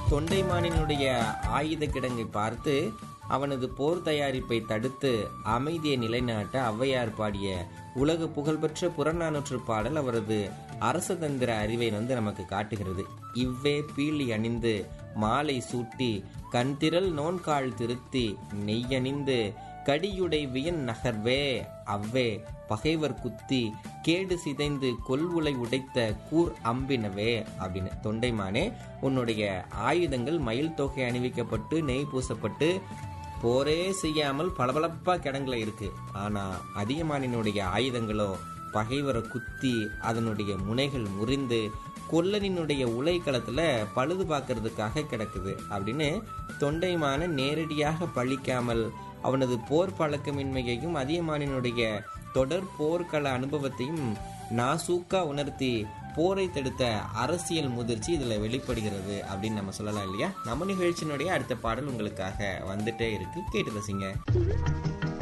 தொண்டைமானினுடைய ஆயுத கிடங்கை பார்த்து அவனது போர் தயாரிப்பை தடுத்து அமைதியை நிலைநாட்ட ஔவையார் பாடிய உலக புகழ்பெற்ற புறநானூற்று பாடல் அவரது அரசதந்திர அறிவை வந்து நமக்கு காட்டுகிறது இவ்வே பீலி அணிந்து மாலை சூட்டி கண்திரள் நோன்கால் திருத்தி நெய்யணிந்து கடியுடை வியன் நகர்வே அவ்வே பகைவர் குத்தி கேடு சிதைந்து கொல்வுலை உடைத்த கூர் அம்பினவே அப்படின்னு தொண்டைமானே உன்னுடைய ஆயுதங்கள் மயில் தொகை அணிவிக்கப்பட்டு நெய் பூசப்பட்டு போரே செய்யாமல் பளபளப்பா கிடங்குல இருக்கு ஆனா அதிகமானினுடைய ஆயுதங்களோ பகைவரை குத்தி அதனுடைய முனைகள் முறிந்து கொல்லனினுடைய உலைக்களத்துல பழுது பார்க்கறதுக்காக கிடக்குது அப்படின்னு தொண்டைமான நேரடியாக பழிக்காமல் அவனது போர் பழக்கமின்மையையும் அதியமானினுடைய தொடர் போர்க்கள அனுபவத்தையும் நாசூக்கா உணர்த்தி போரை தடுத்த அரசியல் முதிர்ச்சி இதுல வெளிப்படுகிறது அப்படின்னு நம்ம சொல்லலாம் இல்லையா நம்ம நிகழ்ச்சியினுடைய அடுத்த பாடல் உங்களுக்காக வந்துட்டே இருக்கு கேட்டு ரசிங்க